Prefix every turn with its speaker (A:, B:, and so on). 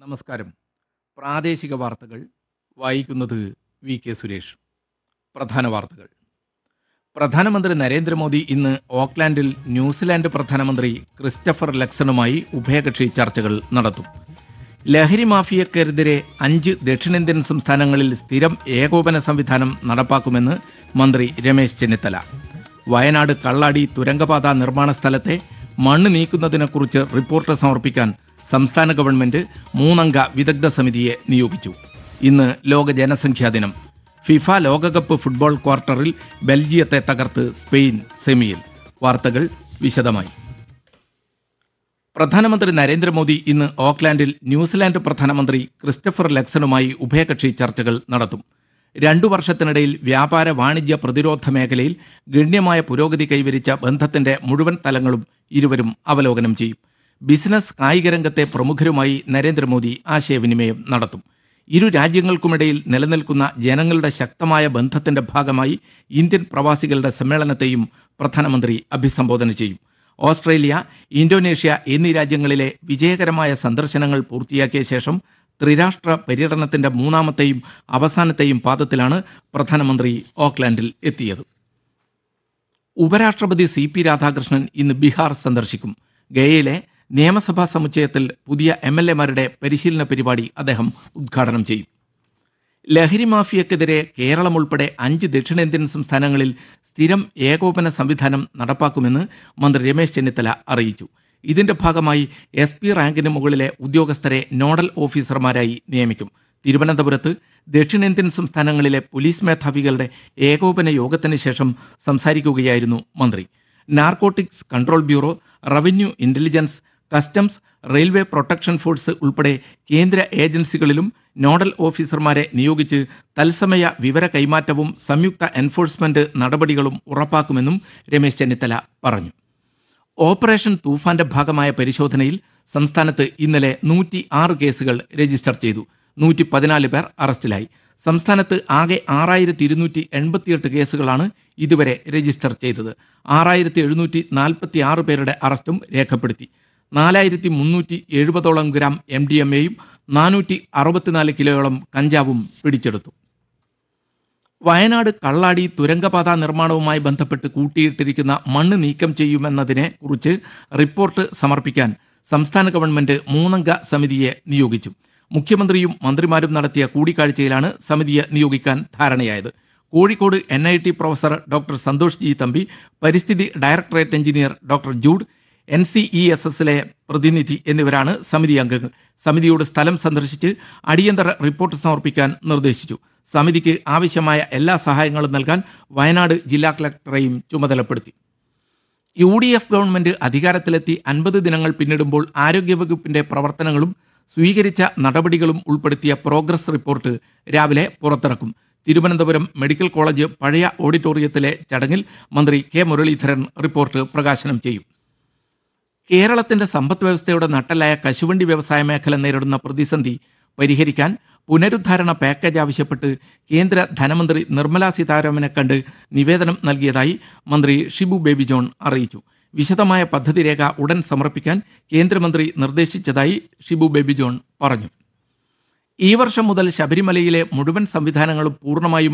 A: നമസ്കാരം പ്രാദേശിക വാർത്തകൾ വായിക്കുന്നത് വി കെ സുരേഷ് പ്രധാന വാർത്തകൾ പ്രധാനമന്ത്രി നരേന്ദ്രമോദി ഇന്ന് ഓക്ലാൻഡിൽ ന്യൂസിലാൻഡ് പ്രധാനമന്ത്രി ക്രിസ്റ്റഫർ ലക്സണുമായി ഉഭയകക്ഷി ചർച്ചകൾ നടത്തും ലഹരി മാഫിയക്കെതിരെ അഞ്ച് ദക്ഷിണേന്ത്യൻ സംസ്ഥാനങ്ങളിൽ സ്ഥിരം ഏകോപന സംവിധാനം നടപ്പാക്കുമെന്ന് മന്ത്രി രമേശ് ചെന്നിത്തല വയനാട് കള്ളാടി തുരങ്കപാത നിർമ്മാണ സ്ഥലത്തെ മണ്ണ് നീക്കുന്നതിനെക്കുറിച്ച് റിപ്പോർട്ട് സമർപ്പിക്കാൻ സംസ്ഥാന ഗവൺമെന്റ് മൂന്നംഗ വിദഗ്ധ സമിതിയെ നിയോഗിച്ചു ഇന്ന് ലോക ജനസംഖ്യാ ദിനം ഫിഫ ലോകകപ്പ് ഫുട്ബോൾ ക്വാർട്ടറിൽ ബെൽജിയത്തെ തകർത്ത് സ്പെയിൻ സെമിയിൽ വാർത്തകൾ വിശദമായി പ്രധാനമന്ത്രി നരേന്ദ്രമോദി ഇന്ന് ഓക്ലാൻഡിൽ ന്യൂസിലാൻഡ് പ്രധാനമന്ത്രി ക്രിസ്റ്റഫർ ലക്സണുമായി ഉഭയകക്ഷി ചർച്ചകൾ നടത്തും രണ്ടു വർഷത്തിനിടയിൽ വ്യാപാര വാണിജ്യ പ്രതിരോധ മേഖലയിൽ ഗണ്യമായ പുരോഗതി കൈവരിച്ച ബന്ധത്തിന്റെ മുഴുവൻ തലങ്ങളും ഇരുവരും അവലോകനം ചെയ്യും ബിസിനസ് കായിക രംഗത്തെ പ്രമുഖരുമായി നരേന്ദ്രമോദി ആശയവിനിമയം നടത്തും ഇരു രാജ്യങ്ങൾക്കുമിടയിൽ നിലനിൽക്കുന്ന ജനങ്ങളുടെ ശക്തമായ ബന്ധത്തിന്റെ ഭാഗമായി ഇന്ത്യൻ പ്രവാസികളുടെ സമ്മേളനത്തെയും പ്രധാനമന്ത്രി അഭിസംബോധന ചെയ്യും ഓസ്ട്രേലിയ ഇന്തോനേഷ്യ എന്നീ രാജ്യങ്ങളിലെ വിജയകരമായ സന്ദർശനങ്ങൾ പൂർത്തിയാക്കിയ ശേഷം ത്രിരാഷ്ട്ര പര്യടനത്തിന്റെ മൂന്നാമത്തെയും അവസാനത്തെയും പാദത്തിലാണ് പ്രധാനമന്ത്രി ഓക്ലാൻഡിൽ എത്തിയത് ഉപരാഷ്ട്രപതി സി പി രാധാകൃഷ്ണൻ ഇന്ന് ബീഹാർ സന്ദർശിക്കും ഗയയിലെ നിയമസഭാ സമുച്ചയത്തിൽ പുതിയ എം എൽ എമാരുടെ പരിശീലന പരിപാടി അദ്ദേഹം ഉദ്ഘാടനം ചെയ്യും ലഹരി മാഫിയക്കെതിരെ കേരളം ഉൾപ്പെടെ അഞ്ച് ദക്ഷിണേന്ത്യൻ സംസ്ഥാനങ്ങളിൽ സ്ഥിരം ഏകോപന സംവിധാനം നടപ്പാക്കുമെന്ന് മന്ത്രി രമേശ് ചെന്നിത്തല അറിയിച്ചു ഇതിന്റെ ഭാഗമായി എസ് പി റാങ്കിന് മുകളിലെ ഉദ്യോഗസ്ഥരെ നോഡൽ ഓഫീസർമാരായി നിയമിക്കും തിരുവനന്തപുരത്ത് ദക്ഷിണേന്ത്യൻ സംസ്ഥാനങ്ങളിലെ പോലീസ് മേധാവികളുടെ ഏകോപന യോഗത്തിന് ശേഷം സംസാരിക്കുകയായിരുന്നു മന്ത്രി narcotics control bureau revenue intelligence customs railway protection force ഉൾപ്പെടെ കേന്ദ്ര ഏജൻസികളിലും നോഡൽ ഓഫീസർമാരെ നിയോഗിച്ച് തത്സമയ വിവര കൈമാറ്റവും സംയുക്ത എൻഫോഴ്സ്മെന്റ് നടപടികളും ഉറപ്പാക്കുമെന്നും രമേശ് ചെന്നിത്തല പറഞ്ഞു ഓപ്പറേഷൻ തൂഫാന്റെ ഭാഗമായ പരിശോധനയിൽ സംസ്ഥാനത്ത് ഇന്നലെ നൂറ്റി ആറ് കേസുകൾ രജിസ്റ്റർ ചെയ്തു നൂറ്റി പതിനാല് പേർ അറസ്റ്റിലായി സംസ്ഥാനത്ത് ആകെ ആറായിരത്തി ഇരുന്നൂറ്റി എൺപത്തിയെട്ട് കേസുകളാണ് ഇതുവരെ രജിസ്റ്റർ ചെയ്തത് ആറായിരത്തി എഴുന്നൂറ്റി നാൽപ്പത്തി ആറ് പേരുടെ അറസ്റ്റും രേഖപ്പെടുത്തി നാലായിരത്തി മുന്നൂറ്റി എഴുപതോളം ഗ്രാം എം ഡി എം എയും നാനൂറ്റി അറുപത്തിനാല് കിലോയോളം കഞ്ചാവും പിടിച്ചെടുത്തു വയനാട് കള്ളാടി തുരങ്കപാത നിർമ്മാണവുമായി ബന്ധപ്പെട്ട് കൂട്ടിയിട്ടിരിക്കുന്ന മണ്ണ് നീക്കം ചെയ്യുമെന്നതിനെ കുറിച്ച് റിപ്പോർട്ട് സമർപ്പിക്കാൻ സംസ്ഥാന ഗവൺമെന്റ് മൂന്നംഗ സമിതിയെ നിയോഗിച്ചു മുഖ്യമന്ത്രിയും മന്ത്രിമാരും നടത്തിയ കൂടിക്കാഴ്ചയിലാണ് സമിതിയെ നിയോഗിക്കാൻ ധാരണയായത് Kozhikode N I T professor doctor Santhosh G Thampi പരിസ്ഥിതി directorate engineer doctor Jude N C E S എസിലെ പ്രതിനിധി എന്നിവരാണ് സമിതി അംഗങ്ങൾ സമിതിയോട് സ്ഥലം സന്ദർശിച്ച് അടിയന്തര റിപ്പോർട്ട് സമർപ്പിക്കാൻ നിർദ്ദേശിച്ചു സമിതിക്ക് ആവശ്യമായ എല്ലാ സഹായങ്ങളും നൽകാൻ വയനാട് ജില്ലാ കളക്ടറെയും ചുമതലപ്പെടുത്തി യു ഡി എഫ് ഗവൺമെന്റ് അധികാരത്തിലെത്തി അൻപത് ദിനങ്ങൾ പിന്നിടുമ്പോൾ ആരോഗ്യവകുപ്പിന്റെ പ്രവർത്തനങ്ങളും സ്വീകരിച്ച നടപടികളും ഉൾപ്പെടുത്തിയ പ്രോഗ്രസ് റിപ്പോർട്ട് രാവിലെ പുറത്തിറക്കും തിരുവനന്തപുരം മെഡിക്കൽ കോളേജ് പഴയ ഓഡിറ്റോറിയത്തിലെ ചടങ്ങിൽ മന്ത്രി കെ മുരളീധരൻ റിപ്പോർട്ട് പ്രകാശനം ചെയ്യും കേരളത്തിന്റെ സമ്പദ് വ്യവസ്ഥയുടെ നട്ടലായ കശുവണ്ടി വ്യവസായ മേഖല നേരിടുന്ന പ്രതിസന്ധി പരിഹരിക്കാൻ പുനരുദ്ധാരണ പാക്കേജ് ആവശ്യപ്പെട്ട് കേന്ദ്ര ധനമന്ത്രി നിർമ്മലാ സീതാരാമനെ കണ്ട് നിവേദനം നൽകിയതായി മന്ത്രി ഷിബു ബേബി ജോൺ അറിയിച്ചു വിശദമായ പദ്ധതി രേഖ ഉടൻ സമർപ്പിക്കാൻ കേന്ദ്രമന്ത്രി നിർദ്ദേശിച്ചതായി ഷിബു ബേബി ജോൺ പറഞ്ഞു ഈ വർഷം മുതൽ ശബരിമലയിലെ മുഴുവൻ സംവിധാനങ്ങളും പൂർണ്ണമായും